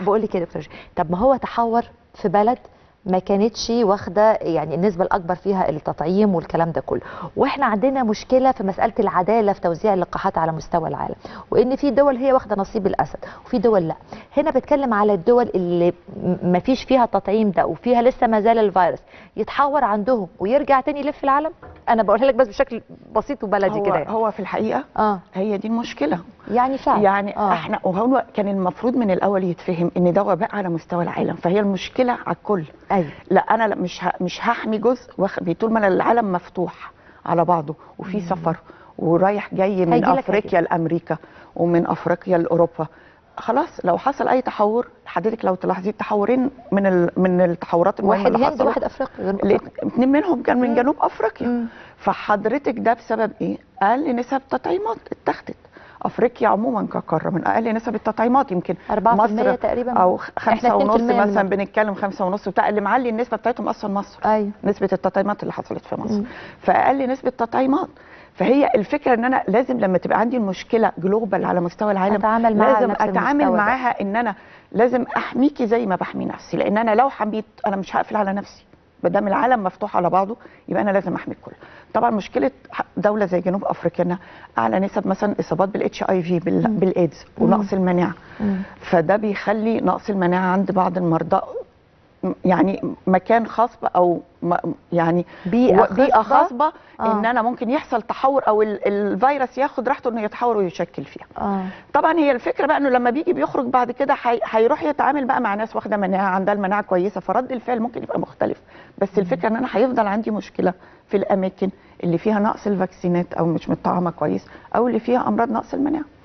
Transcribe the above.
بقول لك يا دكتور جي، طب ما هو تحور في بلد ما كانتش واخده يعني النسبه الاكبر فيها التطعيم والكلام ده كله واحنا عندنا مشكله في مساله العداله في توزيع اللقاحات على مستوى العالم وان في دول هي واخده نصيب الاسد وفي دول لا هنا بتكلم على الدول اللي ما فيش فيها التطعيم ده وفيها لسه ما زال الفيروس يتحور عندهم ويرجع تاني يلف العالم انا بقولها لك بس بشكل بسيط وبلدي هو, كده يعني. هو في الحقيقه اه هي دي المشكله يعني فعلا يعني آه. احنا وهو كان المفروض من الاول يتفهم ان ده وباء على مستوى العالم فهي المشكله على الكل ايوه لا انا لا مش ه... مش هحمي جزء واخ... طول ما أنا العالم مفتوح على بعضه وفي سفر ورايح جاي من هيجيلك افريقيا لامريكا ومن افريقيا لاوروبا خلاص لو حصل اي تحور حضرتك لو تلاحظي التحورين من ال... من التحورات المهمه واحد اللي هند حصلت واحد افريقيا جنوب اللي- أفريقيا. اتنين منهم كان من مم. جنوب افريقيا مم. فحضرتك ده بسبب ايه؟ اقل نسب تطعيمات اتخذت افريقيا عموما كقاره من اقل نسب التطعيمات يمكن 4% مصر تقريبا او إحنا خمسة 2% ونص من مثلا المجتمع. بنتكلم خمسة ونص بتاع اللي معلي النسبه بتاعتهم اصلا مصر ايوه نسبه التطعيمات اللي حصلت في مصر مم. فاقل نسبه تطعيمات فهي الفكره ان انا لازم لما تبقى عندي المشكله جلوبال على مستوى العالم أتعامل معاها لازم بنفس اتعامل المستوى ده. معاها ان انا لازم احميكي زي ما بحمي نفسي لان انا لو حميت انا مش هقفل على نفسي ما دام العالم مفتوح على بعضه يبقى انا لازم احمي الكل طبعا مشكله دوله زي جنوب افريقيا انها اعلى نسب مثلا اصابات بالاتش اي في بالايدز ونقص المناعه مم. فده بيخلي نقص المناعه عند بعض المرضى يعني مكان خصب او م- يعني بيئة و- بيئه خصبة. خصبه آه. ان انا ممكن يحصل تحور او ال- الفيروس ياخد راحته انه يتحور ويشكل فيها اه طبعا هي الفكره بقى انه لما بيجي بيخرج بعد كده حي- هيروح يتعامل بقى مع ناس واخده مناعه عندها المناعه كويسه فرد الفعل ممكن يبقى مختلف بس الفكره ان انا هيفضل عندي مشكله في الاماكن اللي فيها نقص الفاكسينات او مش متطعمه كويس او اللي فيها امراض نقص المناعه